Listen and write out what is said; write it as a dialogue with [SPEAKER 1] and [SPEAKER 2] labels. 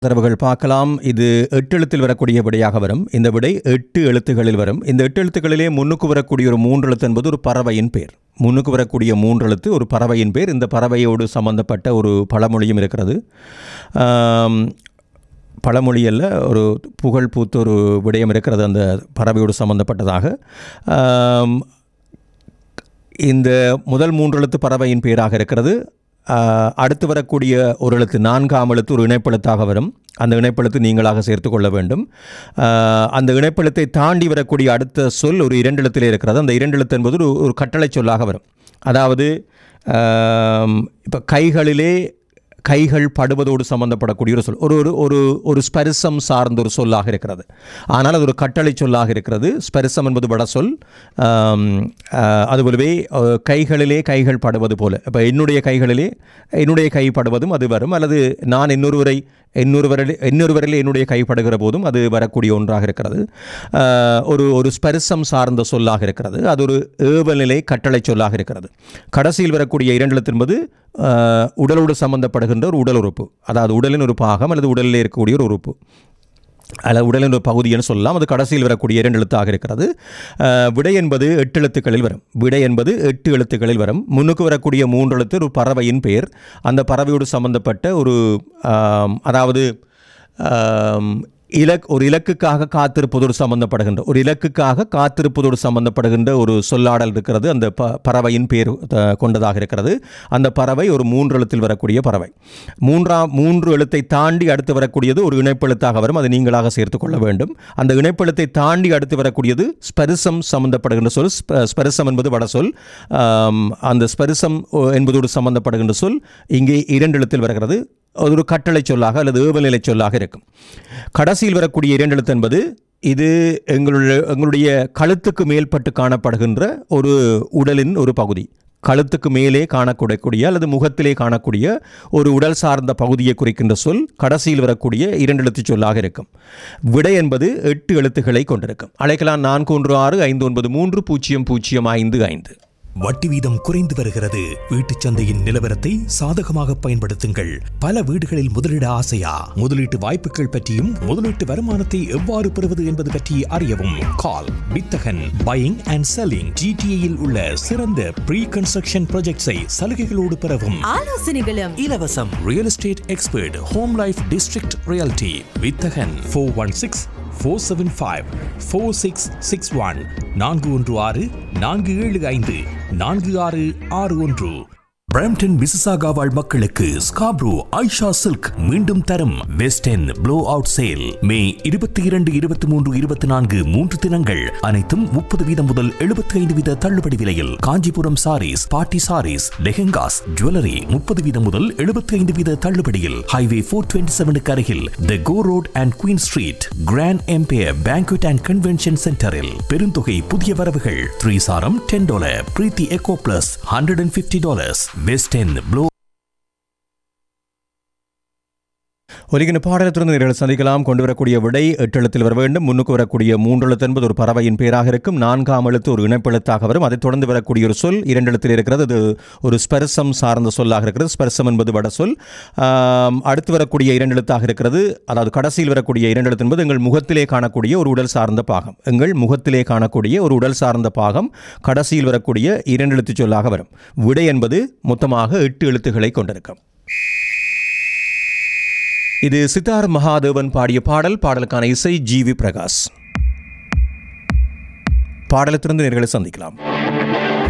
[SPEAKER 1] தரவுகள் பார்க்கலாம் இது எட்டு எழுத்தில் வரக்கூடிய விடையாக வரும் இந்த விடை எட்டு எழுத்துகளில் வரும் இந்த எட்டு எழுத்துக்களிலே முன்னுக்கு வரக்கூடிய ஒரு மூன்று எழுத்து என்பது ஒரு பறவையின் பேர் முன்னுக்கு வரக்கூடிய மூன்று எழுத்து ஒரு பறவையின் பேர் இந்த பறவையோடு சம்பந்தப்பட்ட ஒரு பழமொழியும் இருக்கிறது ஆம், பழமொழி அல்ல ஒரு புகழ் பூத்த ஒரு விடயம் இருக்கிறது அந்த பறவையோடு சம்பந்தப்பட்டதாக ஆம், இந்த முதல் மூன்று எழுத்து பறவையின் பேராக இருக்கிறது ஆஹ், அடுத்து வரக்கூடிய ஒரு எழுத்து நான்காம் எழுத்து ஒரு இணைப்பெழுத்தாக வரும் அந்த இணைப்பெழுத்து நீங்களாக சேர்த்து கொள்ள வேண்டும் ஆஹ், அந்த இணைப்பெழுத்தை தாண்டி வரக்கூடிய அடுத்த சொல் ஒரு இரண்டு எழுத்திலே இருக்கிறது அந்த இரண்டு எழுத்து என்பது ஒரு ஒரு கட்டளை சொல்லாக வரும் அதாவது இப்போ கைகளிலே கைகள் படுவதோடு சம்பந்தப்படக்கூடிய ஒரு சொல் ஒரு ஒரு ஒரு ஒரு ஸ்பரிசம் சார்ந்த ஒரு சொல்லாக இருக்கிறது ஆனால் அது ஒரு கட்டளை சொல்லாக இருக்கிறது ஸ்பரிசம் என்பது வட சொல் ஆம், ஆஹ், அதுபோலவே அஹ், கைகளிலே கைகள் படுவது போல இப்போ என்னுடைய கைகளிலே என்னுடைய கை படுவதும் அது வரும் அல்லது நான் இன்னொருவரை இன்னொருவரில் இன்னொருவரில் என்னுடைய கைப்படுகிற போதும் அது வரக்கூடிய ஒன்றாக இருக்கிறது ஆஹ், ஒரு ஒரு ஸ்பரிசம் சார்ந்த சொல்லாக இருக்கிறது அது ஒரு ஏவல்நிலை கட்டளை சொல்லாக இருக்கிறது கடைசியில் வரக்கூடிய இரண்டு எழுத்து என்பது ஆஹ், உடலோடு சம்பந்தப்படுகின்ற ஒரு உடல் உறுப்பு அதாவது உடலின் ஒரு பாகம் அல்லது உடலில் இருக்கக்கூடிய ஒரு உறுப்பு அல்லது உடலின் ஒரு பகுதின்னு சொல்லலாம் அது கடைசியில் வரக்கூடிய இரண்டு எழுத்தாக இருக்கிறது அஹ், விடை என்பது எட்டு எழுத்துக்களில் வரும் விடை என்பது எட்டு எழுத்துக்களில் வரும் முன்னுக்கு வரக்கூடிய மூன்று எழுத்து ஒரு பறவையின் பெயர் அந்த பறவையோடு சம்பந்தப்பட்ட ஒரு ஆம், அதாவது ஆம், இலக் ஒரு இலக்குக்காக காத்திருப்பதோடு சம்பந்தப்படுகின்ற ஒரு இலக்குக்காக காத்திருப்பதோடு சம்பந்தப்படுகின்ற ஒரு சொல்லாடல் இருக்கிறது அந்த ப பறவையின் பேர் த- கொண்டதாக இருக்கிறது அந்த பறவை ஒரு மூன்று எழுத்தில் வரக்கூடிய பறவை மூன்றாம் மூன்று எழுத்தை தாண்டி அடுத்து வரக்கூடியது ஒரு இணைப்பெழுத்தாக வரும் அதை நீங்களாக சேர்த்துக் கொள்ள வேண்டும் அந்த இணைப்பெழுத்தை தாண்டி அடுத்து வரக்கூடியது ஸ்பரிசம் சம்பந்தப்படுகின்ற சொல் ஸ்ப- ஸ்பரிசம் என்பது வட சொல் ஆம், அந்த ஸ்பரிசம் ஓ, என்பதோடு சம்பந்தப்படுகின்ற சொல் இங்கே இரண்டு எழுத்தில் வருகிறது அது ஒரு கட்டளை சொல்லாக அல்லது ஏவல்நிலை சொல்லாக இருக்கும் கடைசியில் வரக்கூடிய இரண்டு எழுத்து என்பது இது எங்களுடைய எங்களுடைய கழுத்துக்கு மேல்பட்டு காணப்படுகின்ற ஒரு உடலின் ஒரு பகுதி கழுத்துக்கு மேலே காணக்கூடக்கூடிய அல்லது முகத்திலே காணக்கூடிய ஒரு உடல் சார்ந்த பகுதியை குறிக்கின்ற சொல் கடைசியில் வரக்கூடிய இரண்டு எழுத்து சொல்லாக இருக்கும் விடை என்பது எட்டு எழுத்துக்களை கொண்டிருக்கும் அழைக்கலாம் நான்கு ஒன்று ஆறு ஐந்து ஒன்பது மூன்று பூஜ்ஜியம் பூஜ்ஜியம் ஐந்து ஐந்து
[SPEAKER 2] வட்டி வீதம் குறைந்து வருகிறது வீட்டுச் சந்தையின் நிலவரத்தை சாதகமாக பயன்படுத்துங்கள் பல வீடுகளில் முதலீட ஆசையா முதலீட்டு வாய்ப்புகள் பற்றியும் முதலீட்டு வருமானத்தை எவ்வாறு பெறுவது என்பது பற்றி அறியவும் கால் வித்தகன் பையிங் அண்ட் செல்லிங் ஜிடிஏயில் உள்ள சிறந்த ப்ரீ கன்ஸ்ட்ரக்ஷன் ப்ராஜெக்ட்ஸை சலுகைகளோடு பெறவும்
[SPEAKER 3] ஆலோசனைகளும்
[SPEAKER 2] இலவசம் real estate expert home life district reality வித்தகன் four one six four seven five four six six one நான்கு ஒன்று ஆறு நான்கு ஏழு ஐந்து நான்கு ஆறு ஆறு ஒன்று பிரம்டன் மிசிசாகா வாழ் மக்களுக்கு ஸ்காப்ரோ ஐஷா சில்க் மீண்டும் தரும் west and blow out sale May இருபத்தி இரண்டு இருபத்தி மூன்று இருபத்தி நான்கு மூன்று தினங்கள் அனைத்தும் முப்பது வீதம் முதல் எழுபத்தி ஐந்து வீத தள்ளுபடி விலையில் காஞ்சிபுரம் சாரீஸ் பாட்டி சாரீஸ் லெஹெங்காஸ் ஜுவல்லரி முப்பது வீதம் முதல் எழுபத்தி ஐந்து வீத தள்ளுபடியில் ஹைவே ஃபோர் டுவெண்ட்டி செவனுக்கு அருகில் the go road and queen street grand empire banquet and convention சென்டரில் பெருந்தொகை புதிய வரவுகள் த்ரீ சாரம் ten dollar Preethi eco plus hundred and fifty dollars west and blow
[SPEAKER 1] ஒலிகின பாடலத்திலிருந்து நீங்கள் சந்திக்கலாம் கொண்டு வரக்கூடிய விடை எட்டு எழுத்தில் வர வேண்டும் முன்னுக்கு வரக்கூடிய மூன்று எழுத்து என்பது ஒரு பறவையின் பேராக இருக்கும் நான்காம் எழுத்து ஒரு இணைப்பெழுத்தாக வரும் அதைத் தொடர்ந்து வரக்கூடிய ஒரு சொல் இரண்டு எழுத்தில் இருக்கிறது அது ஒரு ஸ்பெர்சம் சார்ந்த சொல்லாக இருக்கிறது ஸ்பெர்சம் என்பது வட சொல் ஆம், அடுத்து வரக்கூடிய இரண்டு எழுத்தாக இருக்கிறது அதாவது கடைசியில் வரக்கூடிய இரண்டு எழுத்து என்பது எங்கள் முகத்திலே காணக்கூடிய ஒரு உடல் சார்ந்த பாகம் எங்கள் முகத்திலே காணக்கூடிய ஒரு உடல் சார்ந்த பாகம் கடைசியில் வரக்கூடிய இரண்டு எழுத்து சொல்லாக வரும் விடை என்பது மொத்தமாக எட்டு எழுத்துக்களை கொண்டிருக்கும் இது சித்தார் மகாதேவன் பாடிய பாடல் பாடலுக்கான இசை ஜி வி பிரகாஷ் பாடலத்திலிருந்து நேர்களை சந்திக்கலாம்